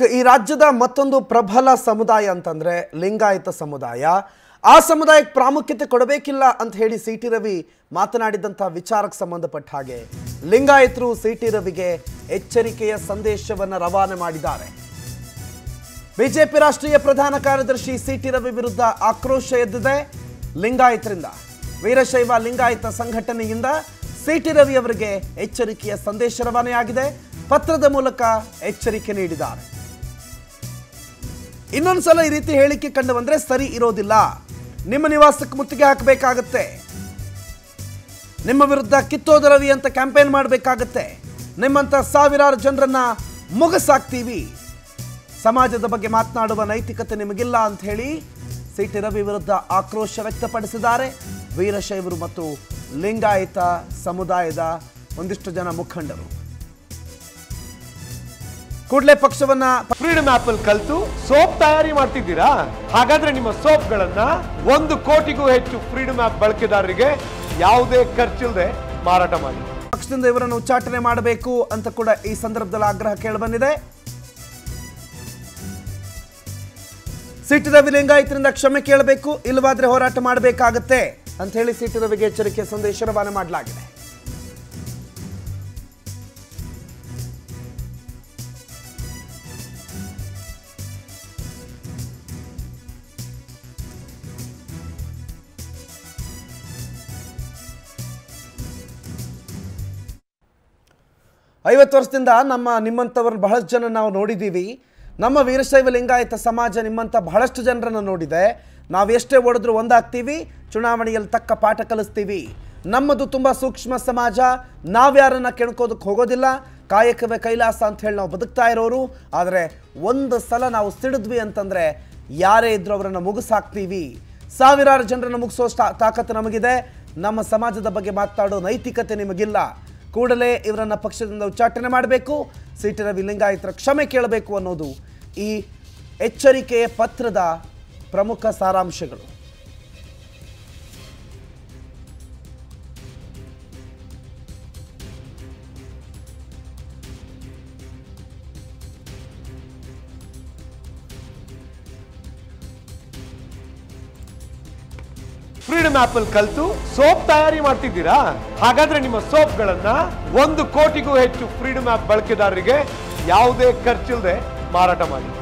ಕ- ಈ ರಾಜ್ಯದ ಮತ್ತೊಂದು ಪ್ರಬಲ ಸಮುದಾಯ ಅಂತಂದ್ರೆ ಲಿಂಗಾಯತ ಸಮುದಾಯ ಆ ಸಮುದಾಯಕ್ಕೆ ಪ್ರಾಮುಖ್ಯತೆ ಕೊಡಬೇಕಿಲ್ಲ ಅಂತ ಹೇಳಿ ಸಿ ಟಿ ರವಿ ಮಾತನಾಡಿದಂಥ ವಿಚಾರಕ್ಕೆ ಸಂಬಂಧಪಟ್ಟ ಹಾಗೆ ಲಿಂಗಾಯತರು ಸಿ ಟಿ ರವಿಗೆ ಎಚ್ಚರಿಕೆಯ ಸಂದೇಶವನ್ನು ರವಾನೆ ಮಾಡಿದ್ದಾರೆ ಬಿಜೆಪಿ ರಾಷ್ಟ್ರೀಯ ಪ್ರಧಾನ ಕಾರ್ಯದರ್ಶಿ ಸಿ ಟಿ ರವಿ ವಿರುದ್ಧ ಆಕ್ರೋಶ ಎದ್ದಿದೆ ಲಿಂಗಾಯತರಿಂದ ವೀರಶೈವ ಲಿಂಗಾಯತ ಸಂಘಟನೆಯಿಂದ ಸಿ ಟಿ ರವಿ ಅವರಿಗೆ ಎಚ್ಚರಿಕೆಯ ಸಂದೇಶ ರವಾನೆಯಾಗಿದೆ ಪತ್ರದ ಮೂಲಕ ಎಚ್ಚರಿಕೆ ನೀಡಿದ್ದಾರೆ ಇನ್ನೊಂದ್ಸಲ ಈ ರೀತಿ ಹೇಳಿಕೆ ಕಂಡು ಬಂದ್ರೆ ಸರಿ ಇರೋದಿಲ್ಲ ನಿಮ್ಮ ನಿವಾಸಕ್ಕೆ ಮುತ್ತಿಗೆ ಹಾಕಬೇಕಾಗತ್ತೆ ನಿಮ್ಮ ವಿರುದ್ಧ ಕಿತ್ತೋದ ರವಿ ಅಂತ ಕ್ಯಾಂಪೇನ್ ಮಾಡಬೇಕಾಗತ್ತೆ ನಿಮ್ಮಂತ ಸಾವಿರಾರು ಜನರನ್ನ ಮುಗಸಾಕ್ತೀವಿ ಸಮಾಜದ ಬಗ್ಗೆ ಮಾತನಾಡುವ ನೈತಿಕತೆ ನಿಮಗಿಲ್ಲ ಅಂತ ಹೇಳಿ ಸಿ ಟಿ ರವಿ ವಿರುದ್ಧ ಆಕ್ರೋಶ ವ್ಯಕ್ತಪಡಿಸಿದ್ದಾರೆ ವೀರಶೈವರು ಮತ್ತು ಲಿಂಗಾಯತ ಸಮುದಾಯದ ಒಂದಿಷ್ಟು ಜನ ಮುಖಂಡರು ಕೂಡಲೇ ಪಕ್ಷವನ್ನ ಫ್ರೀಡಮ್ ಆಪ್ ಅಲ್ಲಿ ಕಲ್ತು ಸೋಪ್ ತಯಾರಿ ಮಾಡ್ತಿದ್ದೀರಾ ಹಾಗಾದ್ರೆ ನಿಮ್ಮ ಸೋಪ್ಗಳನ್ನ ಒಂದು ಕೋಟಿಗೂ ಹೆಚ್ಚು ಫ್ರೀಡಮ್ ಆಪ್ ಬಳಕೆದಾರರಿಗೆ ಯಾವುದೇ ಖರ್ಚಿಲ್ಲದೆ ಮಾರಾಟ ಮಾಡಿ ಪಕ್ಷದಿಂದ ಇವರನ್ನು ಉಚ್ಚಾಟನೆ ಮಾಡಬೇಕು ಅಂತ ಕೂಡ ಈ ಸಂದರ್ಭದಲ್ಲಿ ಆಗ್ರಹ ಕೇಳಿಬಂದಿದೆ ಸಿಟಿ ರವಿ ಲಿಂಗಾಯತರಿಂದ ಕ್ಷಮೆ ಕೇಳಬೇಕು ಇಲ್ಲವಾದ್ರೆ ಹೋರಾಟ ಮಾಡಬೇಕಾಗತ್ತೆ ಅಂತ ಹೇಳಿ ಸಿಟಿ ರವಿಗೆ ಎಚ್ಚರಿಕೆ ಸಂದೇಶ ರವಾನೆ ಮಾಡಲಾಗಿದೆ ಐವತ್ತು ವರ್ಷದಿಂದ ನಮ್ಮ ನಿಮ್ಮಂಥವ್ರನ್ನ ಬಹಳಷ್ಟು ಜನ ನಾವು ನೋಡಿದ್ದೀವಿ ನಮ್ಮ ವೀರಶೈವ ಲಿಂಗಾಯತ ಸಮಾಜ ನಿಮ್ಮಂಥ ಬಹಳಷ್ಟು ಜನರನ್ನು ನೋಡಿದೆ ನಾವು ಎಷ್ಟೇ ಓಡಿದ್ರು ಒಂದಾಗ್ತೀವಿ ಚುನಾವಣೆಯಲ್ಲಿ ತಕ್ಕ ಪಾಠ ಕಲಿಸ್ತೀವಿ ನಮ್ಮದು ತುಂಬ ಸೂಕ್ಷ್ಮ ಸಮಾಜ ನಾವ್ಯಾರನ್ನ ಕೆಣ್ಕೋದಕ್ಕೆ ಹೋಗೋದಿಲ್ಲ ಕಾಯಕವೇ ಕೈಲಾಸ ಅಂತ ಹೇಳಿ ನಾವು ಬದುಕ್ತಾ ಇರೋರು ಆದರೆ ಒಂದು ಸಲ ನಾವು ಸಿಡಿದ್ವಿ ಅಂತಂದರೆ ಯಾರೇ ಇದ್ರೂ ಅವರನ್ನು ಮುಗಿಸಾಕ್ತೀವಿ ಸಾವಿರಾರು ಜನರನ್ನು ಮುಗಿಸೋ ಸ್ಟಾ- ತಾಕತ್ತು ನಮಗಿದೆ ನಮ್ಮ ಸಮಾಜದ ಬಗ್ಗೆ ಮಾತನಾಡೋ ನೈತಿಕತೆ ನಿಮಗಿಲ್ಲ ಕೂಡಲೇ ಇವರನ್ನ ಪಕ್ಷದಿಂದ ಉಚ್ಚಾಟನೆ ಮಾಡಬೇಕು ಸಿಟಿ ರವಿ ಲಿಂಗಾಯತರ ಕ್ಷಮೆ ಕೇಳಬೇಕು ಅನ್ನೋದು ಈ ಎಚ್ಚರಿಕೆಯ ಪತ್ರದ ಪ್ರಮುಖ ಸಾರಾಂಶಗಳು ಫ್ರೀಡಮ್ ಆಪ್ ಅಲ್ಲಿ ಕಲ್ತು ಸೋಪ್ ತಯಾರಿ ಮಾಡ್ತಿದ್ದೀರಾ ಹಾಗಾದ್ರೆ ನಿಮ್ಮ ಸೋಪ್ಗಳನ್ನ ಒಂದು ಕೋಟಿಗೂ ಹೆಚ್ಚು ಫ್ರೀಡಮ್ ಆಪ್ ಬಳಕೆದಾರರಿಗೆ ಯಾವುದೇ ಖರ್ಚಿಲ್ಲದೆ ಮಾರಾಟ ಮಾಡಿ